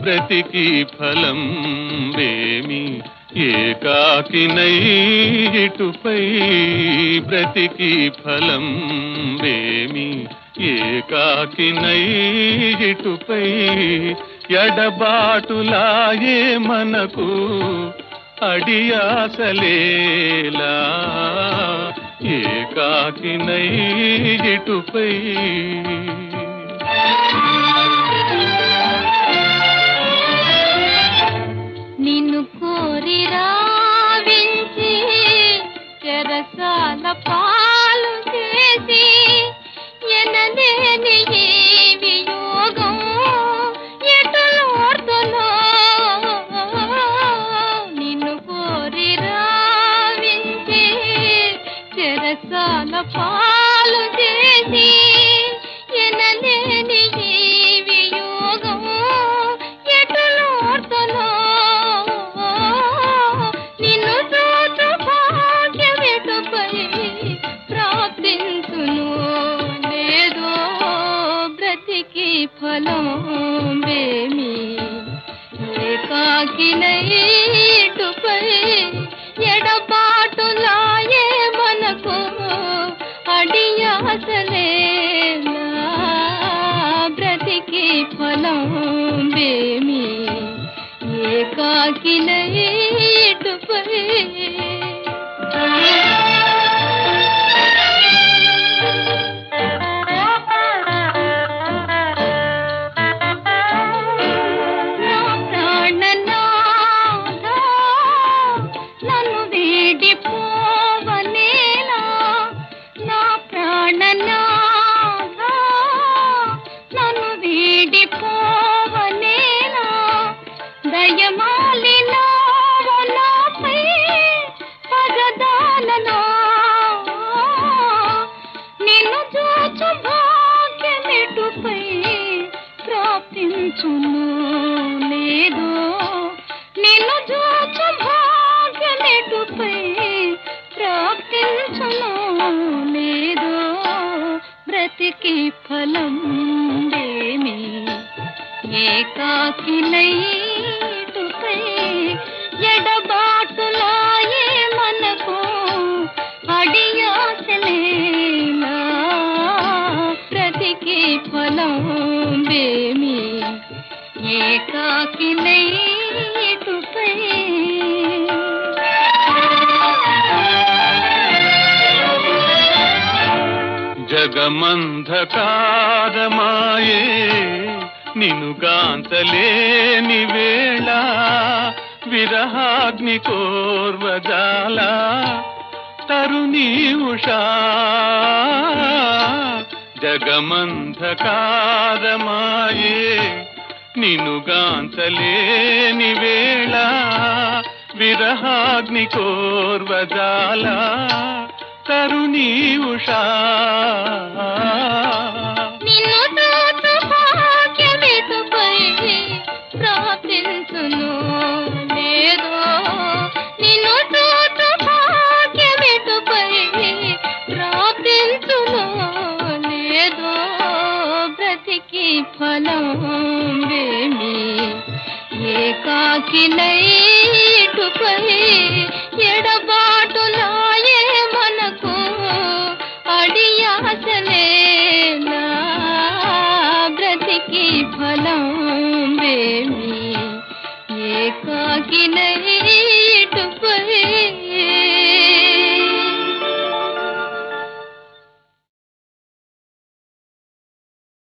బ్రతికి ఫలం వేమి ఏకాకినై ఇటుపై బ్రతికి ఫలం వేమి ఏకాకినై ఇటుపై ఎడబాటులాయే మనకు అడియాసలేలా ఏకాకినై ఇటుపై నిన్ను కోరి రావించి చెరసాల పాలు చేసి ఎనలేని ఈ వియోగం ఎటులోర్తులో నిన్ను కోరి రావించి చెరసాల పాలు చేసి ఎనలేని ఈ వియోగం ఎటులోర్తులో నిన్ను చూచు భాగ్యమెటుపై ప్రాప్తించును లేదో బ్రతికి ఫలం వేమి ఏకాకినైటుపై ఎడబాటులాయే మనకు అడియాసలేలా బ్రతికి ఫలం వేమి ఏకాకినైటుపై నా ప్రాణనాథా, నన్ను వీడిపోవనేలా నా ప్రాణనాథా, నన్ను వీడిపోవనేలా దయమాలినా నాపై పగదాననా నిన్ను చూచు భాగ్యమెటుపై ప్రాప్తించును లేదో నిన్ను చూచు భాగ్యమెటుపై ప్రాప్తించును లేదో బ్రతికి ఫలం ఏమి ఏకాకినైటుపై ఎడబాటులాయే మనకు అడియాసలేలా బ్రతికి ఫలం వేమి ఏకాకినైటుపై జగమంధకారమాయే నిను గాంతలేని వేళ విరహాగ్ని కోర్వజాల తరుణీ ఉషా జగమంధకారమాయే నిను గాంతలేని వేళ విరహాగ్ని కోర్వజాల తరుణీ ఉషా నిన్ను చూచు భాగ్యమెటుపై ప్రాప్తించును లేదో నిన్ను చూచు భాగ్యమెటుపై ప్రాప్తించును లేదో బ్రతికి ఫలం వేమి ఏకాకినైటుపై ఎడబాటులాయే మనకు అడియాసలేలా బ్రతికి ఫలం వేమి ఏకాకినైటుపై